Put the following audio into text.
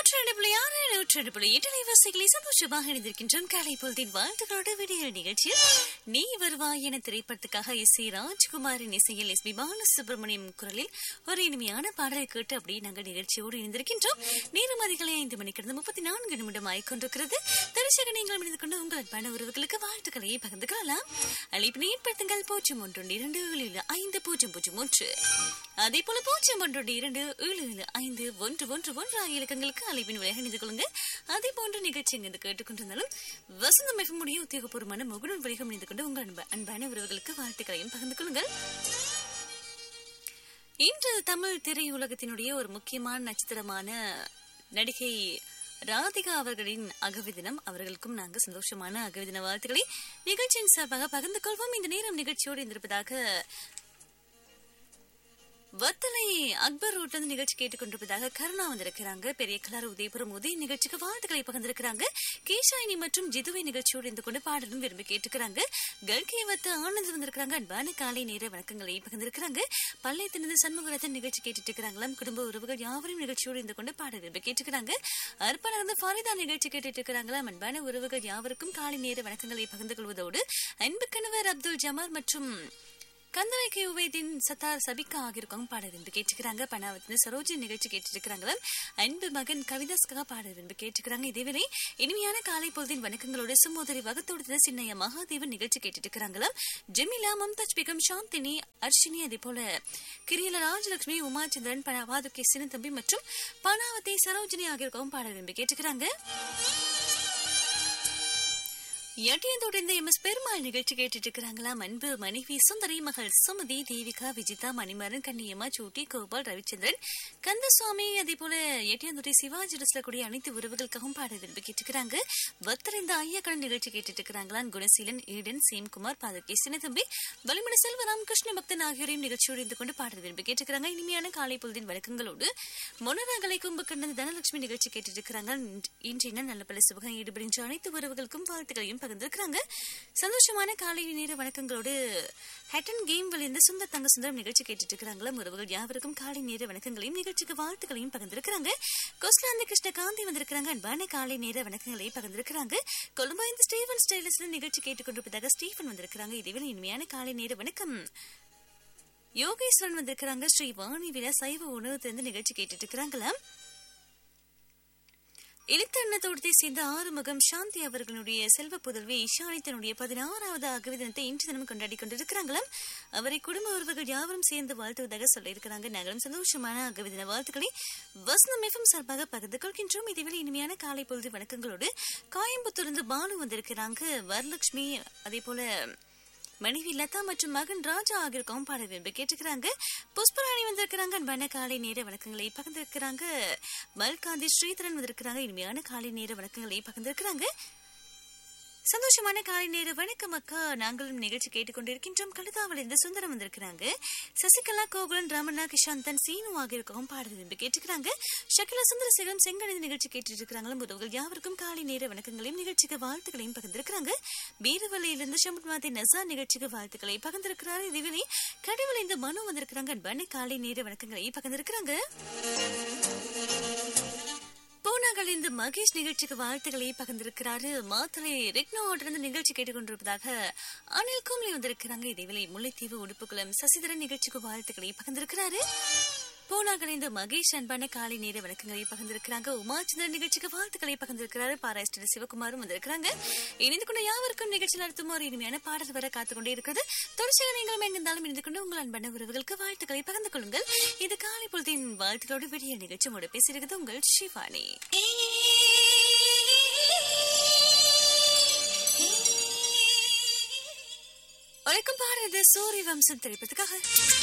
நூற்றி ரெண்டு புள்ளி ஆறு நூற்றி ரெண்டு புள்ளி எட்டு அலைவாசிகளை சந்தோஷமாக இணைந்திருக்கின்றோம் காலை பொழுதின் வாழ்த்துக்களோட விடிய நிகழ்ச்சியில் நீ வருவாய் என திரைப்படத்துக்காக எஸ் சி ராஜ்குமாரின் இசையில் எஸ் பி பாலசுப்ரமணியம் குரலில் ஒரு இனிமையான பாடலை கேட்டு அப்படியே நாங்கள் நிகழ்ச்சியோடு இணைந்திருக்கின்றோம் நேரம் அதிகாலை ஐந்து மணிக்கு முப்பத்தி நான்கு நிமிடம் ஆய்கொண்டிருக்கிறது தரிசக நீங்கள் இணைந்து கொண்டு உங்கள் அன்பான உறவுகளுக்கு வாழ்த்துக்களை பகிர்ந்து கொள்ளலாம் அழைப்பு ஏற்படுத்துங்கள் பூஜ்ஜியம் ஒன்று இரண்டு ஏழு ஏழு ஐந்து பூஜ்ஜியம் பூஜ்ஜியம் ஒன்று அதே போல பூஜ்ஜியம் ஒன்று இரண்டு ஏழு ஏழு ஐந்து ஒன்று ஒன்று ஒன்று ஆகிய இலக்கங்களுக்கு அழைப்பின் விலையாக இணைந்து கொள்ளுங்க அதே போன்ற நிகழ்ச்சி இங்கு கேட்டுக்கொண்டிருந்தாலும் வசந்தம் மிகமுடைய உத்தியோகபூர்வமான முகநூல் வழிகம் இணைந்து கொண்டு உங்கள் அன்ப- அன்பான உறவுகளுக்கு வாழ்த்துக்களையும் பகிர்ந்து கொள்ளுங்கள் இன்று தமிழ் திரையுலகத்தினுடைய ஒரு முக்கியமான நட்சத்திரமான நடிகை ராதிகா அவர்களின் அகவி தினம் அவர்களுக்கும் நாங்கள் சந்தோஷமான அகவி தின வாழ்த்துக்களை நிகழ்ச்சியின் சார்பாக பகிர்ந்து கொள்வோம் இந்த நேரம் நிகழ்ச்சியோடு இருந்திருப்பதாக வத்தலை அக்பர் ரோட்ல இருந்து நிகழ்ச்சி கேட்டுக்கொண்டிருப்பதாக கருணா வந்திருக்கிறாங்க பெரிய கலர் உதயபுரம் உதய நிகழ்ச்சிக்கு வாழ்த்துக்களை பகிர்ந்திருக்கிறாங்க கேஷாயினி மற்றும் ஜிதுவை நிகழ்ச்சியோடு இருந்து கொண்டு பாடலும் விரும்பி கேட்டுக்கிறாங்க கல்கே வத்து ஆனந்த் வந்திருக்கிறாங்க அன்பான காலை நேர வணக்கங்களை பகிர்ந்திருக்கிறாங்க பள்ளியத்திலிருந்து சண்முகரத்தன் நிகழ்ச்சி கேட்டுட்டு இருக்கிறாங்களாம் குடும்ப உறவுகள் யாவரும் நிகழ்ச்சியோடு இருந்து கொண்டு பாட விரும்பி கேட்டுக்கிறாங்க அர்ப்பண வந்து ஃபாரிதா நிகழ்ச்சி கேட்டுட்டு இருக்கிறாங்களாம் அன்பான உறவுகள் யாவருக்கும் காலை நேர வணக்கங்களை பகிர்ந்து கொள்வதோடு அன்பு கணவர் அப்துல் ஜமார் மற்றும் கந்தரைக்கு உவேதின் சத்தார் சபிகா ஆகியிருக்கவங்க பாட விரும்பி கேட்டுக்கிறாங்க பணாவத்தின் சரோஜி நிகழ்ச்சி கேட்டுட்டு இருக்கிறாங்களா அன்பு மகன் கவிதாஸ்காக பாட விரும்பி கேட்டுக்கிறாங்க இதேவேளை இனிமையான காலை பொழுதின் வணக்கங்களோட சுமோதரி வகத்தோடு சின்னைய மகாதேவன் நிகழ்ச்சி கேட்டுட்டு இருக்கிறாங்களா ஜெமிலா மம்தாஜ் பேகம் சாந்தினி அர்ஷினி அதே போல கிரியல ராஜலட்சுமி உமாச்சந்திரன் பணவாதுக்கே சின்னத்தம்பி மற்றும் பணாவதி சரோஜினி ஆகியோருக்கும் பாட விரும்பி கேட்டுக்கிறாங்க எட்டியந்தோட இந்த எம் எஸ் பெருமாள் நிகழ்ச்சி கேட்டுட்டு இருக்கிறாங்களா அன்பு மனைவி சுந்தரி மகள் சுமதி தேவிகா விஜிதா மணிமாறன் கண்ணியம்மா சூட்டி கோபால் ரவிச்சந்திரன் கந்தசுவாமி அதே போல எட்டியந்தோட்டை சிவாஜி ட்ரெஸ்ல கூடிய அனைத்து உறவுகளுக்காகவும் பாட விரும்பி கேட்டுக்கிறாங்க பக்தர் இந்த ஐயக்கடன் நிகழ்ச்சி கேட்டுட்டு இருக்கிறாங்களா குணசீலன் ஈடன் சேம்குமார் பாதகே சின்னதம்பி வலிமணி செல்வராம் கிருஷ்ண பக்தன் ஆகியோரையும் நிகழ்ச்சியோடு இருந்து கொண்டு பாட விரும்பி கேட்டுக்கிறாங்க இனிமையான காலை பொழுதின் வழக்கங்களோடு மொனராகலை கும்பகண்ணன் தனலட்சுமி நிகழ்ச்சி கேட்டுட்டு இருக்கிறாங்க இன்றைய நல்ல பல சுபகம் ஈடுபடுகின்ற அனைத்து உறவுகளுக்கும் வாழ்த்துக்களையும் பகிர்ந்திருக்கிறாங்க சந்தோஷமான காலை நேர வணக்கங்களோடு ஹேட்டன் கேம் விளைந்த சுந்தர் தங்க சுந்தரம் நிகழ்ச்சி கேட்டுட்டு இருக்கிறாங்களா உறவுகள் யாவருக்கும் காலை நேர வணக்கங்களையும் நிகழ்ச்சிக்கு வாழ்த்துக்களையும் பகிர்ந்திருக்கிறாங்க கோஸ்லாந்தி கிருஷ்ணகாந்தி வந்திருக்கிறாங்க அன்பான காலை நேர வணக்கங்களை பகிர்ந்திருக்கிறாங்க கொழும்பா இந்த ஸ்டீவன் ஸ்டைலஸ்ல நிகழ்ச்சி கேட்டுக்கொண்டிருப்பதாக ஸ்டீஃபன் வந்திருக்கிறாங்க இதுவே இனிமையான காலை நேர வணக்கம் யோகேஸ்வரன் வந்திருக்கிறாங்க ஸ்ரீ வாணி விழா சைவ உணவு திறந்து நிகழ்ச்சி கேட்டுட்டு இருக்கிறாங்களா இலித்தன்னத்தோடத்தை சேர்ந்த ஆறுமுகம் சாந்தி அவர்களுடைய செல்வ புதல்வி இஷானி தன்னுடைய பதினாறாவது அகவி தினத்தை இன்று தினம் கொண்டாடி கொண்டிருக்கிறாங்களாம் அவரை குடும்ப உறவுகள் யாவரும் சேர்ந்து வாழ்த்துவதாக சொல்லியிருக்கிறாங்க நாங்களும் சந்தோஷமான அகவி தின வாழ்த்துக்களை வசந்தம் எஃப்எம் சார்பாக பகிர்ந்து கொள்கின்றோம் இதுவரை இனிமையான காலை பொழுது வணக்கங்களோடு காயம்புத்தூர்ந்து பாலு வந்திருக்கிறாங்க வரலட்சுமி அதே போல மனைவி லதா மற்றும் மகன் ராஜா ஆகியோருக்கும் பாட விரும்பி கேட்டுக்கிறாங்க புஷ்பராணி வந்திருக்கிறாங்க அன்பான காலை நேர வணக்கங்களை பகிர்ந்திருக்கிறாங்க மல்காந்தி ஸ்ரீதரன் வந்திருக்கிறாங்க இனிமையான காலை நேர வணக்கங்களை பகிர்ந்திருக்கிறாங்க சந்தோஷமான காலை நேர வணக்கம் அக்கா நாங்களும் நிகழ்ச்சி கேட்டுக்கொண்டிருக்கின்றோம் கழுதாவில் இருந்து சுந்தரம் வந்திருக்கிறாங்க சசிகலா கோகுலன் ரமணா கிஷாந்தன் சீனு ஆகியோருக்கும் பாட விரும்பி கேட்டுக்கிறாங்க ஷக்கிலா சுந்தரசேகரம் செங்கடது நிகழ்ச்சி கேட்டுட்டு இருக்காங்க உறவுகள் யாவருக்கும் காலை நேர வணக்கங்களையும் நிகழ்ச்சிக்கு வாழ்த்துக்களையும் பகிர்ந்திருக்கிறாங்க பீரவலையிலிருந்து ஷமுட்மாதி நசா நிகழ்ச்சிக்கு வாழ்த்துக்களை பகிர்ந்திருக்கிறார் இதுவே கடவுள் இந்த மனு வந்திருக்கிறாங்க அன்பான காலை நேர வணக்கங்களை பகிர்ந்திருக்கிறாங்க பூனாகள் இந்த மகேஷ் நிகழ்ச்சிக்கு வாழ்த்துக்களை பகிர்ந்திருக்கிறாரு மாத்தலை ரெக்னோட இருந்து நிகழ்ச்சி கேட்டுக்கொண்டிருப்பதாக அனில் கும்லி வந்திருக்கிறாங்க இதேவேளை முல்லைத்தீவு உடுப்புக்குளம் சசிதரன் நிகழ்ச்சிக்கு வாழ்த்துக்களை பகிர்ந்திருக்கிறாரு பூனாகள் இந்த மகேஷ் அன்பான காலை நேர வணக்கங்களை பகிர்ந்திருக்கிறாங்க உமாச்சந்திரன் நிகழ்ச்சிக்கு வாழ்த்துக்களை பகிர்ந்திருக்கிறாரு பாராஸ்டர் சிவகுமாரும் வந்திருக்கிறாங்க இணைந்து கொண்ட யாவருக்கும் நிகழ்ச்சி நடத்தும் ஒரு இனிமையான பாடல் வர காத்துக்கொண்டே இருக்கிறது தொடர்ச்சியாக நீங்களும் எங்கிருந்தாலும் இணைந்து கொண்டு உங்கள் அன்பான உறவுகளுக்கு வாழ்த்துக்களை பகிர்ந்து கொள்ளுங்கள் இது காலை பொழுதின் வாழ்த்துக்களோடு விடிய நிகழ்ச்சி மூட பேசுகிறது உங்கள் ஷிவானி உழைக்கும் பாடுறது சூரிய வம்சம் திரைப்பதற்காக